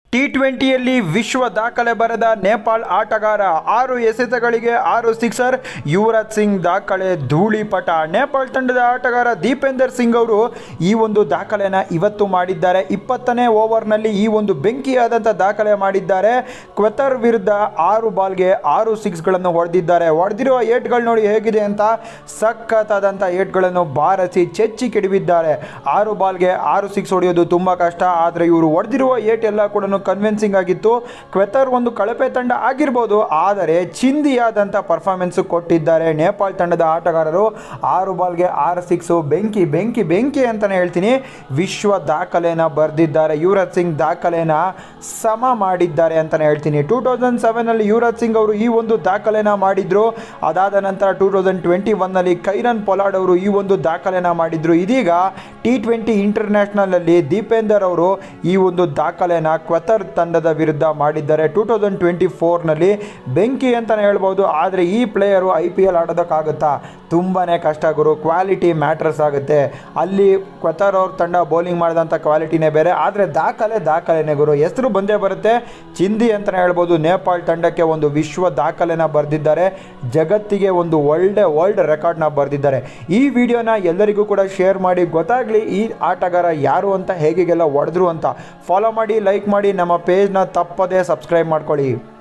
T ಟ್ವೆಂಟಿಯಲ್ಲಿ ವಿಶ್ವ ದಾಖಲೆ ಬರೆದ ನೇಪಾಳ ಆಟಗಾರ ಆರು ಎಸೆತಗಳಿಗೆ ಆರು ಸಿಕ್ಸರ್ ಯುವರಾಜ್ ಸಿಂಗ್ ದಾಖಲೆ ಧೂಳಿಪಟ ನೇಪಾಳ ತಂಡದ ಆಟಗಾರ ದೀಪೇಂದರ್ ಸಿಂಗ್ ಅವರು ಈ ಒಂದು ದಾಖಲೆನ ಇವತ್ತು ಮಾಡಿದ್ದಾರೆ ಇಪ್ಪತ್ತನೇ ಓವರ್ನಲ್ಲಿ ಈ ಒಂದು ಬೆಂಕಿಯಾದಂಥ ದಾಖಲೆ ಮಾಡಿದ್ದಾರೆ ಕ್ವೆತರ್ ವಿರುದ್ಧ ಆರು ಬಾಲ್ಗೆ ಆರು ಸಿಕ್ಸ್ಗಳನ್ನು ಹೊಡೆದಿದ್ದಾರೆ ಹೊಡೆದಿರುವ ಏಟ್ಗಳು ನೋಡಿ ಹೇಗಿದೆ ಅಂತ ಸಖತ್ತಾದಂಥ ಏಟ್ಗಳನ್ನು ಬಾರಿಸಿ ಚೆಚ್ಚಿ ಕೆಡವಿದ್ದಾರೆ ಆರು ಬಾಲ್ಗೆ ಆರು ಸಿಕ್ಸ್ ಹೊಡೆಯೋದು ತುಂಬ ಕಷ್ಟ ಆದರೆ ಇವರು ಹೊಡೆದಿರುವ ಏಟ್ ಎಲ್ಲ ಕೂಡ ಕನ್ವಿನ್ಸಿಂಗ್ ಆಗಿತ್ತು ಕ್ವೆತರ್ ಒಂದು ಕಳಪೆ ತಂಡ ಆಗಿರ್ಬೋದು ಆದರೆ ಚಿಂದಿಯಾದಂಥ ಪರ್ಫಾರ್ಮೆನ್ಸ್ ಕೊಟ್ಟಿದ್ದಾರೆ ನೇಪಾಳ ತಂಡದ ಆಟಗಾರರು ಆರು ಬಾಲ್ಗೆ ಆರು ಸಿಕ್ಸು ಬೆಂಕಿ ಬೆಂಕಿ ಬೆಂಕಿ ಅಂತಲೇ ಹೇಳ್ತೀನಿ ವಿಶ್ವ ದಾಖಲೆನ ಬರೆದಿದ್ದಾರೆ ಯುವರಾಜ್ ಸಿಂಗ್ ದಾಖಲೆನ ಸಮ ಮಾಡಿದ್ದಾರೆ ಅಂತಲೇ ಹೇಳ್ತೀನಿ ಟೂ ತೌಸಂಡ್ ಸೆವೆನಲ್ಲಿ ಯುವರಾಜ್ ಸಿಂಗ್ ಅವರು ಈ ಒಂದು ದಾಖಲೆನ ಮಾಡಿದ್ರು ಅದಾದ ನಂತರ ಟೂ ತೌಸಂಡ್ ಟ್ವೆಂಟಿ ಒನ್ನಲ್ಲಿ ಕೈರನ್ ಪೊಲಾಡ್ ಅವರು ಈ ಒಂದು ದಾಖಲೆನ ಮಾಡಿದ್ರು ಇದೀಗ ಟಿ ಟ್ವೆಂಟಿ ಇಂಟರ್ನ್ಯಾಷನಲಲ್ಲಿ ದೀಪೇಂದರ್ ಅವರು ಈ ಒಂದು ದಾಖಲೆನ ಕ್ವೆತರ್ ತಂಡದ ವಿರುದ್ಧ ಮಾಡಿದ್ದಾರೆ ಟೂ ತೌಸಂಡ್ ಟ್ವೆಂಟಿ ಫೋರ್ನಲ್ಲಿ ಬೆಂಕಿ ಅಂತಲೇ ಹೇಳ್ಬೋದು ಆದರೆ ಈ ಪ್ಲೇಯರು ಐ ಪಿ ಎಲ್ ಆಡೋದಕ್ಕಾಗುತ್ತಾ ತುಂಬಾ ಕಷ್ಟ ಗುರು ಕ್ವಾಲಿಟಿ ಮ್ಯಾಟ್ರಸ್ ಆಗುತ್ತೆ ಅಲ್ಲಿ ಕ್ವೆತರ್ ಅವ್ರ ತಂಡ ಬೌಲಿಂಗ್ ಮಾಡಿದಂಥ ಕ್ವಾಲಿಟಿನೇ ಬೇರೆ ಆದರೆ ದಾಖಲೆ ದಾಖಲೆನೇ ಗುರು ಹೆಸರು ಬಂದೇ ಬರುತ್ತೆ ಚಿಂದಿ ಅಂತಲೇ ಹೇಳ್ಬೋದು ನೇಪಾಳ ತಂಡಕ್ಕೆ ಒಂದು ವಿಶ್ವ ದಾಖಲೆನ ಬರೆದಿದ್ದಾರೆ ಜಗತ್ತಿಗೆ ಒಂದು ಒಳ್ಳೆ ವರ್ಲ್ಡ್ ರೆಕಾರ್ಡ್ನ ಬರೆದಿದ್ದಾರೆ ಈ ವಿಡಿಯೋನ ಎಲ್ಲರಿಗೂ ಕೂಡ ಶೇರ್ ಮಾಡಿ ಗೊತ್ತಾಗಲಿ ಈ ಆಟಗಾರ ಯಾರು ಅಂತ ಹೇಗೆಲ್ಲ ಹೊಡೆದ್ರು ಅಂತ ಫಾಲೋ ಮಾಡಿ ಲೈಕ್ ಮಾಡಿ ನಮ್ಮ ಪೇಜ್ನ ತಪ್ಪದೇ ಸಬ್ಸ್ಕ್ರೈಬ್ ಮಾಡ್ಕೊಳ್ಳಿ